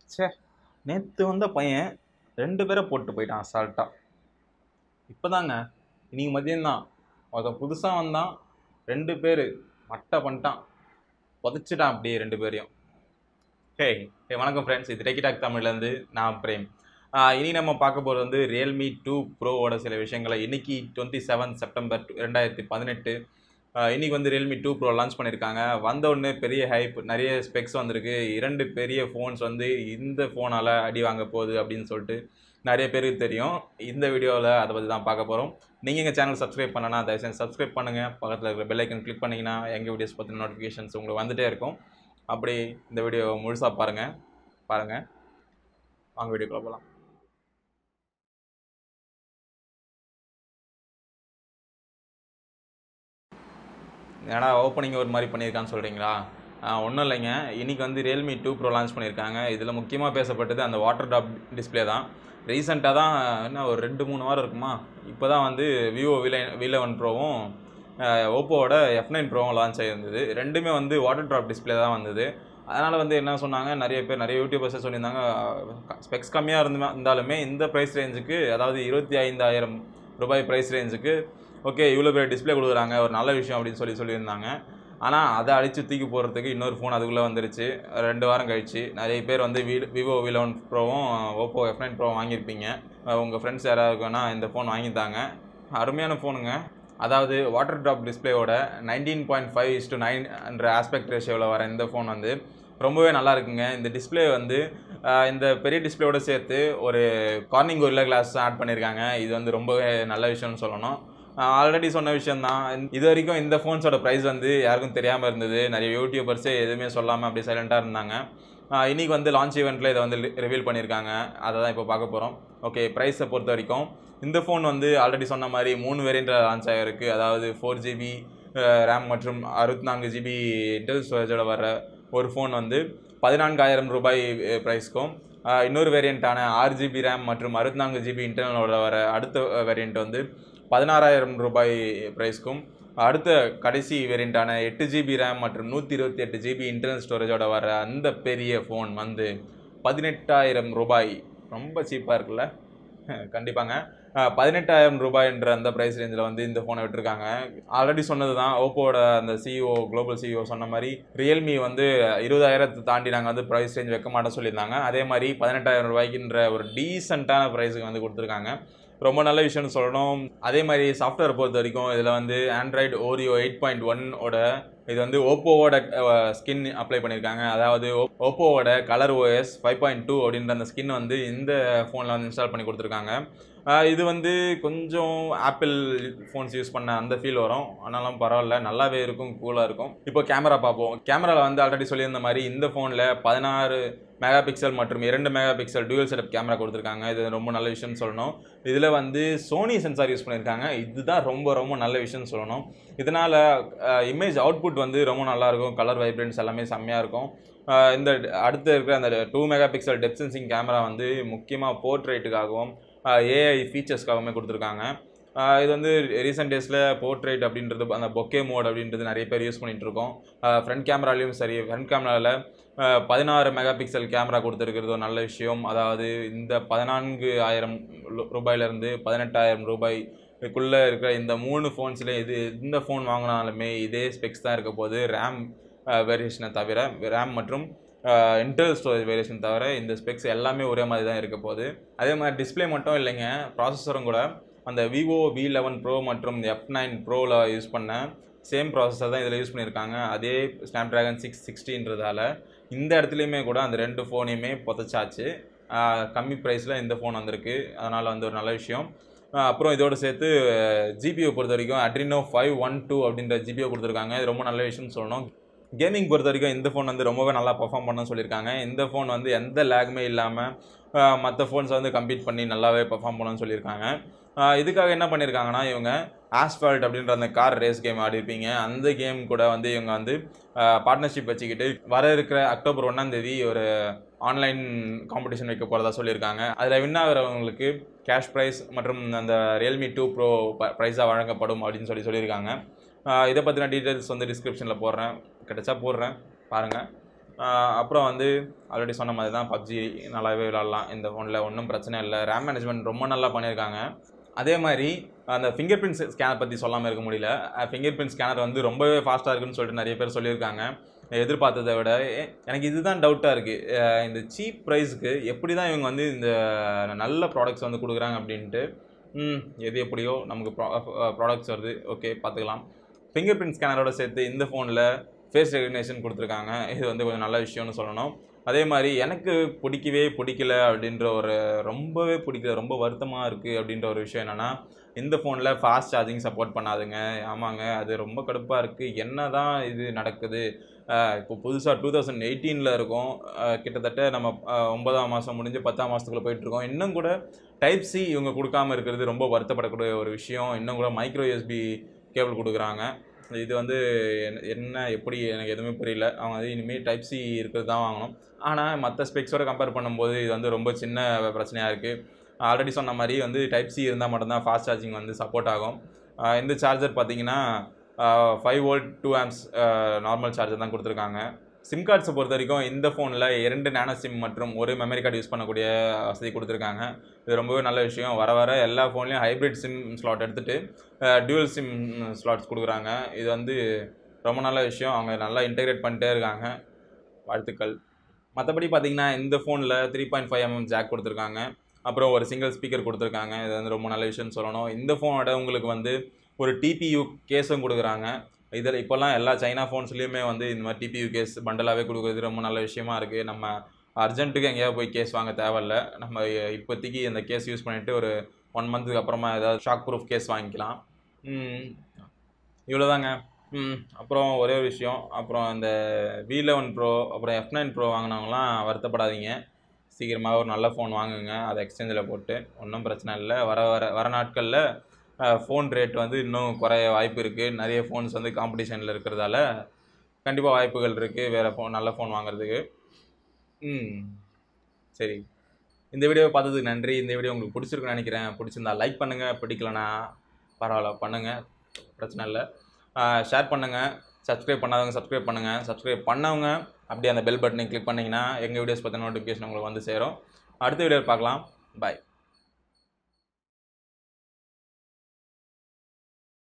ச்சே நேற்று வந்த பையன் ரெண்டு பேரை போட்டு போயிட்டான் அசால்ட்டாக இப்போதாங்க இன்னைக்கு மதியம்தான் ஒருத்தன் புதுசாக வந்தான் ரெண்டு பேர் மட்டை பண்ணிட்டான் புதைச்சிட்டான் அப்படியே ரெண்டு பேரையும் ஹே ஹே வணக்கம் ஃப்ரெண்ட்ஸ் இது டெக்கிடாக் தமிழ்லேருந்து நான் பிரேம் ஆஹ் இனி நம்ம பார்க்க போகிறது வந்து ரியல்மி டூ ப்ரோவோட சில விஷயங்களை இன்னைக்கு டுவெண்ட்டி செவன் செப்டம்பர் ரெண்டாயிரத்தி பதினெட்டு இன்னைக்கு வந்து ரியல்மி டூ ப்ரோ லான்ச் பண்ணியிருக்காங்க வந்த உடனே பெரிய ஹைப் நிறைய ஸ்பெக்ஸ் வந்திருக்கு இரண்டு பெரிய ஃபோன்ஸ் வந்து இந்த ஃபோனால் அடி வாங்க போகுது அப்படின்னு சொல்லிட்டு நிறைய பேருக்கு தெரியும் இந்த வீடியோவில் அதை பற்றி தான் பார்க்க போகிறோம் நீங்கள் எங்கள் சேனல் சப்ஸ்கிரைப் பண்ணனா தயவுசெய்து சப்ஸ்கிரைப் பண்ணுங்கள் பக்கத்தில் இருக்கிற பெல் ஐக்கன் கிளிக் பண்ணிங்கன்னா எங்கள் வீடியோஸ் பற்றின நோட்டிஃபிகேஷன்ஸ் உங்களுக்கு வந்துட்டே இருக்கும் அப்படி இந்த வீடியோ முழுசாக பாருங்கள் பாருங்கள் வாங்க வீடியோக்குள்ள போகலாம் ஏன்னா ஓப்பனிங் ஒரு மாதிரி பண்ணியிருக்கான்னு சொல்கிறீங்களா ஒன்றும் இல்லைங்க இன்றைக்கி வந்து ரியல்மி டூ ப்ரோ லான்ச் பண்ணியிருக்காங்க இதில் முக்கியமாக பேசப்பட்டது அந்த வாட்டர் டாப் டிஸ்பிளே தான் ரீசெண்டாக தான் என்ன ஒரு ரெண்டு மூணு வாரம் இருக்குமா இப்போ தான் வந்து விவோ விலை விலவன் ப்ரோவும் ஓப்போவோட எஃப் நைன் ப்ரோவும் லான்ச் ஆகியிருந்தது ரெண்டுமே வந்து வாட்டர் ட்ராப் டிஸ்பிளே தான் வந்தது அதனால் வந்து என்ன சொன்னாங்க நிறைய பேர் நிறைய யூடியூபர்ஸே சொல்லியிருந்தாங்க ஸ்பெக்ஸ் கம்மியாக இருந்து இருந்தாலுமே இந்த ப்ரைஸ் ரேஞ்சுக்கு அதாவது இருபத்தி ஐந்தாயிரம் ரூபாய் ப்ரைஸ் ரேஞ்சுக்கு ஓகே இவ்வளோ பெரிய டிஸ்பிளே கொடுக்குறாங்க ஒரு நல்ல விஷயம் அப்படின்னு சொல்லி சொல்லியிருந்தாங்க ஆனால் அதை அழித்து தூக்கி போடுறதுக்கு இன்னொரு ஃபோன் அதுக்குள்ளே வந்துருச்சு ரெண்டு வாரம் கழிச்சு நிறைய பேர் வந்து வி விவோ வி லெவன் ப்ரோவும் ஓப்போ எஃப் நைன் ப்ரோ வாங்கியிருப்பீங்க உங்கள் ஃப்ரெண்ட்ஸ் யாராவது வேணால் இந்த ஃபோன் வாங்கித்தாங்க அருமையான ஃபோனுங்க அதாவது வாட்டர் ட்ராப் டிஸ்பிளேயோட nineteen point five is to நைன்ன்ற ஆஸ்பெக்ட் ரேஷியோவில் வர இந்த ஃபோன் வந்து ரொம்பவே நல்லா இருக்குங்க இந்த டிஸ்பிளே வந்து இந்த பெரிய டிஸ்பிளேயோட சேர்த்து ஒரு கார்னிங் ஒரில்லா கிளாஸ் ஆட் பண்ணியிருக்காங்க இது வந்து ரொம்பவே நல்ல விஷயம்னு சொல்லணும் ஆல்ரெடி சொன்ன விஷயந்தான் இது வரைக்கும் இந்த ஃபோன்ஸோட ப்ரைஸ் வந்து யாருக்கும் தெரியாமல் இருந்தது நிறைய யூடியூபர்ஸே எதுவுமே சொல்லாமல் அப்படியே சைலண்ட்டாக இருந்தாங்க இன்றைக்கி வந்து லான்ச் ஈவெண்ட்டில் இதை வந்து ரிவீல் பண்ணியிருக்காங்க அதை தான் இப்போ பார்க்க போகிறோம் ஓகே ப்ரைஸை பொறுத்த வரைக்கும் இந்த ஃபோன் வந்து ஆல்ரெடி சொன்ன மாதிரி மூணு வேரியண்ட்டில் லான்ச் ஆகிருக்கு அதாவது ஃபோர் ஜிபி ரேம் மற்றும் அறுபத்தி நான்கு ஜிபி இன்டர்னல் ஸ்டோரேஜோட வர ஒரு ஃபோன் வந்து பதினான்காயிரம் ரூபாய் ப்ரைஸ்க்கும் இன்னொரு வேரியண்ட்டான ஆறு ஜிபி ரேம் மற்றும் அறுபத்தி நான்கு ஜிபி இன்டர்னலோட வர அடுத்த வேரியண்ட் வந்து பதினாறாயிரம் ரூபாய் ப்ரைஸ்க்கும் அடுத்த கடைசி வேரியண்ட்டான எட்டு ஜிபி ரேம் மற்றும் நூற்றி இருபத்தி எட்டு ஜிபி இன்டர்னல் ஸ்டோரேஜோட வர அந்த பெரிய ஃபோன் வந்து பதினெட்டாயிரம் ரூபாய் ரொம்ப சீப்பாக இருக்குல்ல கண்டிப்பாங்க பதினெட்டாயிரம் ரூபாய்ன்ற அந்த ப்ரைஸ் ரேஞ்சில் வந்து இந்த ஃபோனை விட்டுருக்காங்க ஆல்ரெடி சொன்னது தான் ஓப்போட அந்த சிஇஓ குளோபல் சிஇஓ சொன்ன மாதிரி ரியல்மி வந்து இருபதாயிரத்தை தாண்டி நாங்கள் வந்து ப்ரைஸ் ரேஞ்ச் வைக்க மாட்டோம் சொல்லியிருந்தாங்க அதே மாதிரி பதினெட்டாயிரம் ரூபாய்க்குன்ற ஒரு டீசெண்டான ப்ரைஸுக்கு வந்து கொடுத்துருக்காங்க ரொம்ப நல்ல விஷயம்னு சொல்லணும் அதே மாதிரி சாஃப்ட்வேர் பொறுத்த வரைக்கும் இதில் வந்து ஆண்ட்ராய்டு ஓரியோ எயிட் பாயிண்ட் ஒன்னோட இது வந்து ஓப்போவோட ஸ்கின் அப்ளை பண்ணியிருக்காங்க அதாவது ஓப்போவோட colour OS five point two அப்படின்ற அந்த ஸ்கின் வந்து இந்த ஃபோனில் வந்து இன்ஸ்டால் பண்ணி கொடுத்துருக்காங்க இது வந்து கொஞ்சம் ஆப்பிள் ஃபோன்ஸ் யூஸ் பண்ண அந்த ஃபீல் வரும் ஆனாலும் பரவாயில்ல நல்லாவே இருக்கும் கூலாக இருக்கும் இப்போ கேமரா பார்ப்போம் கேமராவில் வந்து ஆல்ரெடி சொல்லியிருந்த மாதிரி இந்த ஃபோனில் பதினாறு மெகா பிக்சல் மற்றும் இரண்டு mega pixel dual setup camera கொடுத்துருக்காங்க இது ரொம்ப நல்ல விஷயம்னு சொல்லணும் இதில் வந்து சோனி சென்சார் யூஸ் பண்ணியிருக்காங்க இதுதான் ரொம்ப ரொம்ப நல்ல விஷயம்னு சொல்லணும் இதனால் இமேஜ் அவுட்புட் வந்து ரொம்ப நல்லாயிருக்கும் கலர் வைப்ரன்ஸ் எல்லாமே செம்மையாக இருக்கும் இந்த அடுத்து இருக்கிற அந்த two mega pixel depth sensing camera வந்து முக்கியமாக போர்ட்ரேட்டுக்காகவும் ஏஐ ஃபீச்சர்ஸ்க்காகவுமே கொடுத்துருக்காங்க இது வந்து ரீசெண்ட் டேஸில் போர்ட்ரேட் அப்படின்றது அந்த பொக்கே மோட் அப்படின்றது நிறைய பேர் யூஸ் பண்ணிகிட்டு இருக்கோம் ஃப்ரண்ட் கேமராலையும் சரி ஃப்ரண்ட் கேமராவில் பதினாறு மெகா பிக்சல் கேமரா கொடுத்துருக்கிறது ஒரு நல்ல விஷயம் அதாவது இந்த பதினான்கு ஆயிரம் ரூபாயிலேருந்து பதினெட்டாயிரம் ரூபாய்க்குள்ளே இருக்கிற இந்த மூணு ஃபோன்ஸில் இது இந்த ஃபோன் வாங்கினாலுமே இதே ஸ்பெக்ஸ் தான் இருக்க போது ரேம் வேரியேஷனை தவிர ரேம் மற்றும் இன்டர்னல் ஸ்டோரேஜ் வேரியேஷன் தவிர இந்த ஸ்பெக்ஸ் எல்லாமே ஒரே மாதிரி தான் இருக்க போகுது அதே மாதிரி டிஸ்பிளே மட்டும் இல்லைங்க ப்ராசஸரும் கூட அந்த விவோ வி லெவன் ப்ரோ மற்றும் எஃப் நைன் ப்ரோவில் யூஸ் பண்ண சேம் ப்ராசஸர் தான் இதில் யூஸ் பண்ணியிருக்காங்க அதே ஸ்னாப் ட்ராகன் சிக்ஸ் சிக்ஸ்டின்றதால இந்த இடத்துலையுமே கூட அந்த ரெண்டு ஃபோனையுமே புதைச்சாச்சு கம்மி ப்ரைஸில் இந்த ஃபோன் வந்திருக்கு அதனால் வந்து ஒரு நல்ல விஷயம் அப்புறம் இதோடு சேர்த்து ஜிபிஓ பொறுத்த வரைக்கும் அட்ரினோ ஃபைவ் ஒன் டூ அப்படின்ற ஜிபிஓ கொடுத்துருக்காங்க இது ரொம்ப நல்ல விஷயம்னு சொல்லணும் கேமிங் பொறுத்த வரைக்கும் இந்த ஃபோன் வந்து ரொம்பவே நல்லா பர்ஃபார்ம் பண்ண சொல்லியிருக்காங்க இந்த ஃபோன் வந்து எந்த லேக்குமே இல்லாமல் மற்ற ஃபோன்ஸை வந்து கம்ப்ளீட் பண்ணி நல்லாவே பர்ஃபார்ம் பண்ணணும்னு சொல்லியிருக்காங்க இதுக்காக என்ன பண்ணியிருக்காங்கன்னா இவங்க ஆஸ்பால்ட் அப்படின்ற அந்த கார் ரேஸ் கேம் ஆடிருப்பீங்க அந்த கேம் கூட வந்து இவங்க வந்து பார்ட்னர்ஷிப் வச்சுக்கிட்டு வர இருக்கிற அக்டோபர் ஒன்றாந்தேதி ஒரு ஆன்லைன் காம்படிஷன் வைக்க போகிறதா சொல்லியிருக்காங்க அதில் வின் ஆகிறவங்களுக்கு கேஷ் ப்ரைஸ் மற்றும் அந்த ரியல்மி டூ ப்ரோ ப்ரைஸாக வழங்கப்படும் அப்படின்னு சொல்லி சொல்லியிருக்காங்க இதை பற்றின டீட்டெயில்ஸ் வந்து டிஸ்கிரிப்ஷனில் போடுறேன் கிடைச்சா போடுறேன் பாருங்கள் ஆஹ் அப்புறம் வந்து ஆல்ரெடி சொன்ன மாதிரி தான் பப்ஜி நல்லாவே விளாட்லாம் இந்த ஃபோனில் ஒன்றும் பிரச்சனை இல்லை ரேம் மேனேஜ்மெண்ட் ரொம்ப நல்லா பண்ணியிருக்காங்க அதே மாதிரி அந்த ஃபிங்கர் பிரிண்ட் ஸ்கேனர் பற்றி சொல்லாமல் இருக்க முடியல ஃபிங்கர் பிரிண்ட் ஸ்கேனர் வந்து ரொம்பவே ஃபாஸ்ட்டாக இருக்குன்னு சொல்லிட்டு நிறைய பேர் சொல்லியிருக்காங்க எதிர்பார்த்ததை விட எ- எனக்கு இதுதான் டவுட்டாக இருக்குது இந்த சீப் ப்ரைஸ்க்கு எப்படி தான் இவங்க வந்து இந்த நல்ல ப்ராடக்ட்ஸ் வந்து கொடுக்குறாங்க அப்படின்ட்டு ம் எது எப்படியோ நமக்கு ப்ராடக்ட்ஸ் வருது ஓகே பார்த்துக்கலாம் ஃபிங்கர் பிரிண்ட் ஸ்கேனரோட சேர்த்து இந்த ஃபோனில் ஃபேஸ் ரெகக்னேஷன் கொடுத்துருக்காங்க இது வந்து கொஞ்சம் நல்ல விஷயம்னு சொல்லணும் அதே மாதிரி எனக்கு பிடிக்கவே பிடிக்கல அப்படின்ற ஒரு ரொம்பவே பிடிக்கல ரொம்ப வருத்தமாக இருக்குது அப்படின்ற ஒரு விஷயம் என்னென்னா இந்த ஃபோனில் ஃபாஸ்ட் சார்ஜிங் சப்போர்ட் பண்ணாதுங்க ஆமாங்க அது ரொம்ப கடுப்பாக இருக்குது என்ன தான் இது நடக்குது ஆஹ் இப்போ புதுசாக டூ தௌசண்ட் எயிட்டீனில் இருக்கும் ஆஹ் கிட்டத்தட்ட நம்ம ஆஹ் ஒன்பதாம் மாதம் முடிஞ்சு பத்தாம் மாதத்துக்குள்ளே போயிட்டுருக்கோம் இன்னும் கூட டைப் சி இவங்க கொடுக்காம இருக்கிறது ரொம்ப வருத்தப்படக்கூடிய ஒரு விஷயம் இன்னும் கூட மைக்ரோ யூஎஸ்பி கேபிள் கொடுக்குறாங்க இது வந்து என்ன- என்ன எப்படி எனக்கு எதுவுமே புரியல அவங்க வந்து இனிமேல் டைப் சி இருக்கிறது தான் வாங்கணும் ஆனால் மற்ற ஸ்பெக்ஸோட கம்பேர் பண்ணும்போது இது வந்து ரொம்ப சின்ன பிரச்சனையாக இருக்குது ஆல்ரெடி சொன்ன மாதிரி வந்து டைப் சி இருந்தால் மட்டும்தான் ஃபாஸ்ட் சார்ஜிங் வந்து சப்போர்ட் ஆகும் ஆஹ் இந்த சார்ஜர் பார்த்தீங்கன்னா five volt two amps normal charger தான் கொடுத்துருக்காங்க சிம் கார்ட்ஸை பொறுத்த வரைக்கும் இந்த ஃபோனில் இரண்டு நேனோ சிம் மற்றும் ஒரு மெமரி கார்டு யூஸ் பண்ணக்கூடிய வசதி கொடுத்துருக்காங்க இது ரொம்பவே நல்ல விஷயம் வர வர எல்லா ஃபோன்லேயும் ஹைப்ரிட் சிம் ஸ்லாட் எடுத்துகிட்டு டியூவல் சிம் ஸ்லாட்ஸ் கொடுக்குறாங்க இது வந்து ரொம்ப நல்ல விஷயம் அவங்க நல்லா இன்டெகிரேட் பண்ணிட்டே இருக்காங்க வாழ்த்துக்கள் மற்றபடி பார்த்தீங்கன்னா இந்த ஃபோனில் three point five MM jack கொடுத்துருக்காங்க அப்புறம் ஒரு சிங்கிள் ஸ்பீக்கர் கொடுத்துருக்காங்க இது வந்து ரொம்ப நல்ல விஷயம்னு சொல்லணும் இந்த ஃபோனோட உங்களுக்கு வந்து ஒரு டிபியூ கேஸும் கொடுக்குறாங்க இதில் இப்போல்லாம் எல்லா சைனா ஃபோன்ஸ்லேயுமே வந்து இந்த மாதிரி டிபியூ கேஸ் பண்டலாகவே கொடுக்குறது ரொம்ப நல்ல விஷயமா இருக்குது நம்ம அர்ஜென்ட்டுக்கு எங்கேயாவது போய் கேஸ் வாங்க தேவையில்ல நம்ம இப்போதைக்கு இந்த கேஸ் யூஸ் பண்ணிவிட்டு ஒரு ஒன் மந்த்துக்கு அப்புறமா ஏதாவது ஷாக் ப்ரூஃப் கேஸ் வாங்கிக்கலாம் இவ்வளோதாங்க ம் அப்புறம் ஒரே ஒரு விஷயம் அப்புறம் இந்த வி லெவன் ப்ரோ அப்புறம் எஃப் நைன் ப்ரோ வாங்கினவங்களாம் வருத்தப்படாதீங்க சீக்கிரமாக ஒரு நல்ல ஃபோன் வாங்குங்க அதை எக்ஸ்சேஞ்சில் போட்டு ஒன்றும் பிரச்சனை இல்லை வர வர வர நாட்களில் ஃபோன் ரேட் வந்து இன்னும் குறைய வாய்ப்பு இருக்குது நிறைய ஃபோன்ஸ் வந்து காம்படிஷனில் இருக்கிறதால கண்டிப்பாக வாய்ப்புகள் இருக்குது வேறு ஃபோன் நல்ல ஃபோன் வாங்குறதுக்கு ம் சரி இந்த வீடியோவை பார்த்ததுக்கு நன்றி இந்த வீடியோ உங்களுக்கு பிடிச்சிருக்குன்னு நினைக்கிறேன் பிடிச்சிருந்தா லைக் பண்ணுங்கள் பிடிக்கலனா பரவாயில்ல பண்ணுங்கள் பிரச்சனை இல்லை ஷேர் பண்ணுங்கள் சப்ஸ்கிரைப் பண்ணாதவங்க சப்ஸ்கிரைப் பண்ணுங்கள் சப்ஸ்கிரைப் பண்ணவங்க அப்படியே அந்த பெல் பட்டனை கிளிக் பண்ணிங்கன்னா எங்கள் வீடியோஸ் பற்றின நோட்டிஃபிகேஷன் உங்களுக்கு வந்து சேரும் அடுத்த வீடியோ பார்க்கலாம் பாய்